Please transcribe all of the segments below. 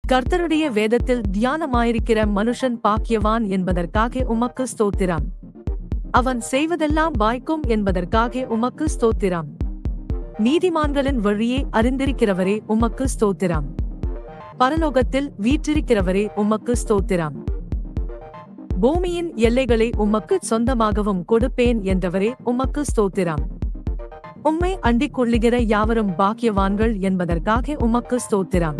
கர்த்தருடைய வேதத்தில் தியானமாயிருக்கிற மனுஷன் பாக்கியவான் என்பதற்காக உமக்கு ஸ்தோத்திரம் அவன் செய்வதெல்லாம் வாய்க்கும் என்பதற்காக உமக்கு ஸ்தோத்திரம் நீதிமான்களின் வழியை அறிந்திருக்கிறவரே உமக்கு ஸ்தோத்திரம் பரலோகத்தில் வீற்றிருக்கிறவரே உமக்கு ஸ்தோத்திரம் பூமியின் எல்லைகளை உமக்கு சொந்தமாகவும் கொடுப்பேன் என்றவரே உமக்கு ஸ்தோத்திரம் உம்மை அண்டிக் கொள்ளுகிற யாவரும் பாக்கியவான்கள் என்பதற்காக உமக்கு ஸ்தோத்திரம்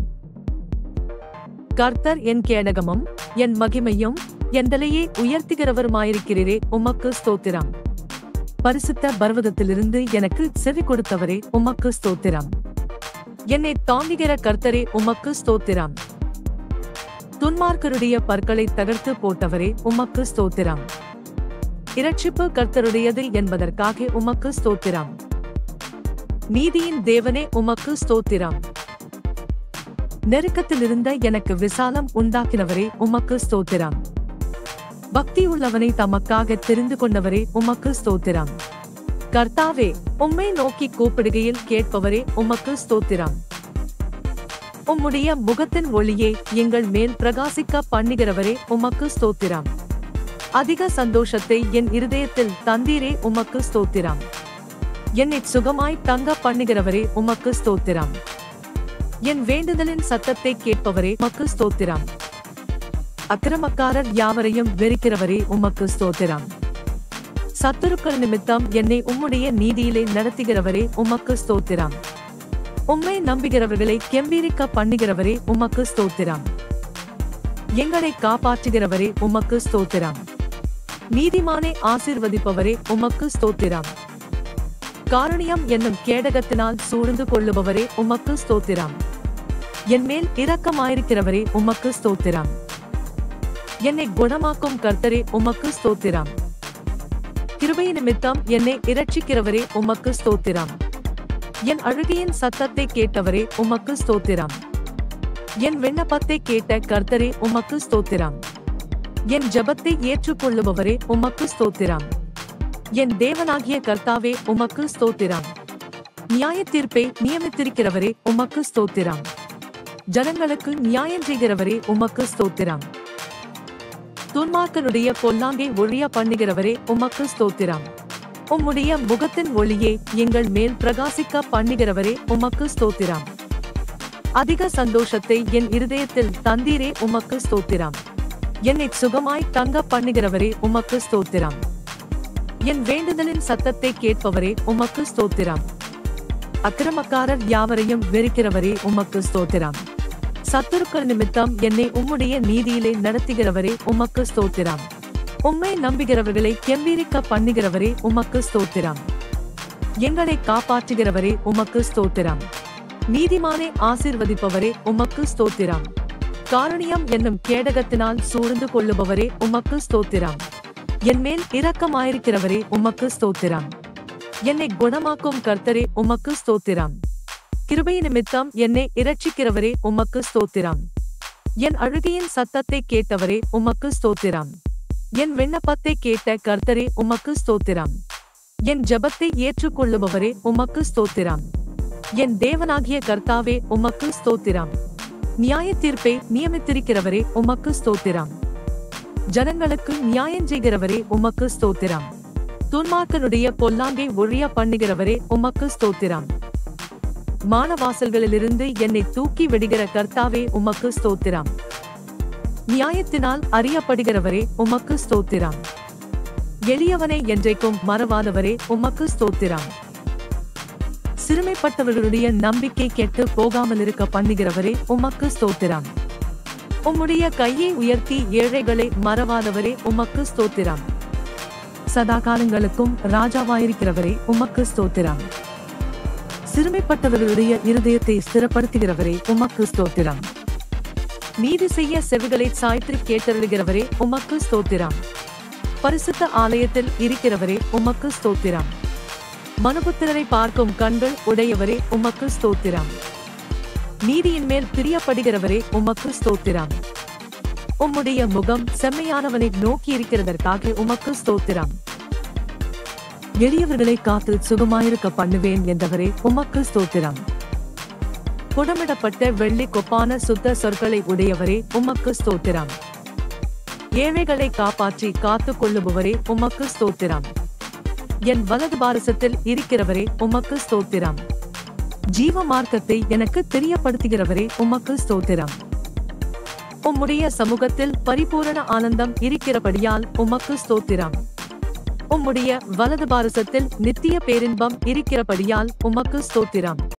கர்த்தர் என் கேடகமும் என் மகிமையும் என் தலையை உயர்த்துகிறவருமாயிருக்கிறீரே உமக்கு ஸ்தோத்திரம் பரிசுத்த பர்வதத்திலிருந்து எனக்கு செவி கொடுத்தவரே உமக்கு ஸ்தோத்திரம் என்னை தாங்குகிற கர்த்தரே உமக்கு ஸ்தோத்திரம் துன்மார்க்கருடைய பற்களை தகர்த்து போட்டவரே உமக்கு ஸ்தோத்திரம் இரட்சிப்பு கர்த்தருடையது என்பதற்காக உமக்கு ஸ்தோத்திரம் நீதியின் தேவனே உமக்கு ஸ்தோத்திரம் நெருக்கத்திலிருந்த எனக்கு விசாலம் உண்டாக்கினவரே உமக்கு ஸ்தோத்திரம் பக்தி உள்ளவனை தமக்காக தெரிந்து கொண்டவரே உமக்கு ஸ்தோத்திரம் கர்த்தாவே உம்மை நோக்கி கூப்பிடுகையில் கேட்பவரே உமக்கு ஸ்தோத்திரம் உம்முடைய முகத்தின் ஒளியே எங்கள் மேல் பிரகாசிக்க பண்ணுகிறவரே உமக்கு ஸ்தோத்திரம் அதிக சந்தோஷத்தை என் இருதயத்தில் தந்தீரே உமக்கு ஸ்தோத்திரம் என்னை சுகமாய் தங்க பண்ணுகிறவரே உமக்கு ஸ்தோத்திரம் என் வேண்டுதலின் சத்தத்தை கேட்பவரே உமக்கு ஸ்தோத்திரம் அக்கிரமக்காரர் யாவரையும் வெறுக்கிறவரே உமக்கு ஸ்தோத்திரம் சத்துருக்கள் நிமித்தம் என்னை உம்முடைய நீதியிலே நடத்துகிறவரே உமக்கு ஸ்தோத்திரம் உம்மை நம்புகிறவர்களை கெம்பீரிக்க பண்ணுகிறவரே உமக்கு ஸ்தோத்திரம் எங்களை காப்பாற்றுகிறவரே உமக்கு ஸ்தோத்திரம் நீதிமானை ஆசீர்வதிப்பவரே உமக்கு ஸ்தோத்திரம் காரணியம் என்னும் கேடகத்தினால் சூழ்ந்து கொள்ளுபவரே உமக்கு ஸ்தோத்திரம் என் மேல் இரக்கமாயிருக்கிறவரே உமக்கு ஸ்தோத்திரம் என்னை குணமாக்கும் கர்த்தரே உமக்கு ஸ்தோத்திரம் கிருபை நிமித்தம் என்னை இரட்சிக்கிறவரே உமக்கு ஸ்தோத்திரம் என் அழுகையின் சத்தத்தை கேட்டவரே உமக்கு ஸ்தோத்திரம் என் விண்ணப்பத்தை கேட்ட கர்த்தரே உமக்கு ஸ்தோத்திரம் என் ஜெபத்தை ஏற்றுக்கொள்ளுபவரே உமக்கு ஸ்தோத்திரம் என் தேவனாகிய கர்த்தாவே உமக்கு ஸ்தோத்திரம் நியாய தீர்ப்பை நியமித்திருக்கிறவரே உமக்கு ஸ்தோத்திரம் ஜனங்களுக்கு நியாயம் செய்கிறவரே உமக்கு ஸ்தோத்திரம் துன்மார்க்கனுடைய பொல்லாங்கை ஒழிய பண்ணுகிறவரே உமக்கு ஸ்தோத்திரம் உம்முடைய முகத்தின் ஒளியே எங்கள் மேல் பிரகாசிக்க பண்ணுகிறவரே உமக்கு ஸ்தோத்திரம் அதிக சந்தோஷத்தை என் இருதயத்தில் தந்தீரே உமக்கு ஸ்தோத்திரம் என்னை சுகமாய் தங்க பண்ணுகிறவரே உமக்கு ஸ்தோத்திரம் என் வேண்டுதலின் சத்தத்தை கேட்பவரே உமக்கு ஸ்தோத்திரம் அக்கிரமக்காரர் யாவரையும் வெறுக்கிறவரே உமக்கு ஸ்தோத்திரம் சத்துருக்கள் நிமித்தம் என்னை உம்முடைய நீதியிலே நடத்துகிறவரே உமக்கு ஸ்தோத்திரம் உம்மை நம்புகிறவர்களை கெம்பீரிக்க பண்ணுகிறவரே உமக்கு ஸ்தோத்திரம் எங்களை காப்பாற்றுகிறவரே உமக்கு ஸ்தோத்திரம் நீதிமானை ஆசீர்வதிப்பவரே உமக்கு ஸ்தோத்திரம் காரணியம் என்னும் கேடகத்தினால் சூழ்ந்து கொள்ளுபவரே உமக்கு ஸ்தோத்திரம் என் மேல் இரக்கமாயிருக்கிறவரே உமக்கு ஸ்தோத்திரம் என்னை குணமாக்கும் கர்த்தரே உமக்கு ஸ்தோத்திரம் கிருபை நிமித்தம் என்னை இரட்சிக்கிறவரே உமக்கு ஸ்தோத்திரம் என் அழுகையின் சத்தத்தை கேட்டவரே உமக்கு ஸ்தோத்திரம் என் விண்ணப்பத்தை கேட்ட கர்த்தரே உமக்கு ஸ்தோத்திரம் என் ஜெபத்தை ஏற்றுக்கொள்ளுபவரே உமக்கு ஸ்தோத்திரம் என் தேவனாகிய கர்த்தாவே உமக்கு ஸ்தோத்திரம் நியாய தீர்ப்பை நியமித்திருக்கிறவரே உமக்கு ஸ்தோத்திரம் ஜனங்களுக்கு நியாயம் செய்கிறவரே உமக்கு ஸ்தோத்திரம் துன்மார்க்கனுடைய பொல்லாங்கை ஒழிய பண்ணுகிறவரே உமக்கு ஸ்தோத்திரம் மானவாசல்களிலிருந்து என்னை தூக்கி விடுகிற கர்த்தாவே உமக்கு ஸ்தோத்திரம் நியாயத்தினால் அறியப்படுகிறவரே உமக்கு ஸ்தோத்திரம் எளியவனை என்றைக்கும் மறவாதவரே உமக்கு ஸ்தோத்திரம் சிறுமைப்பட்டவர்களுடைய நம்பிக்கை கெட்டு போகாமல் இருக்க பண்ணுகிறவரே உமக்கு ஸ்தோத்திரம் உம்முடைய கையை உயர்த்தி ஏழைகளை மறவாதவரே உமக்கு ஸ்தோத்திரம் சதா காலங்களுக்கும் ராஜாவாயிருக்கிறவரே உமக்கு ஸ்தோத்திரம் சிறுமைப்பட்டவர்களுடைய இருதயத்தை ஸ்திரப்படுத்துகிறவரே உமக்கு ஸ்தோத்திரம் நீதி செய்ய செவிகளை சாய்த்து கேட்டருளுகிறவரே உமக்கு ஸ்தோத்திரம் பரிசுத்த ஆலயத்தில் இருக்கிறவரே உமக்கு ஸ்தோத்திரம் மனுபுத்திரரை பார்க்கும் கண்கள் உடையவரே உமக்கு ஸ்தோத்திரம் நீதியின் மேல் பிரியப்படுகிறவரே உமக்கு ஸ்தோத்திரம் உம்முடைய முகம் செம்மையானவனை நோக்கி இருக்கிறதற்காக உமக்கு ஸ்தோத்திரம் எளியவர்களை காத்து சுகமாயிருக்க பண்ணுவேன் என்றவரே உமக்கு ஸ்தோத்திரம் புடமிடப்பட்ட வெள்ளி கொப்பான சுத்த சொற்களை உடையவரே உமக்கு ஸ்தோத்திரம் ஏழைகளை காப்பாற்றி காத்துக் கொள்ளுபவரே உமக்கு ஸ்தோத்திரம் என் வலது பாரசத்தில் இருக்கிறவரே உமக்கு ஸ்தோத்திரம் ஜீவ மார்க்கத்தை எனக்கு தெரியப்படுத்துகிறவரே உமக்கு ஸ்தோத்திரம் உம்முடைய சமூகத்தில் பரிபூரண ஆனந்தம் இருக்கிறபடியால் உமக்கு ஸ்தோத்திரம் உம்முடைய வலது பாரசத்தில் நித்திய பேரின்பம் இருக்கிறபடியால் உமக்கு ஸ்தோத்திரம்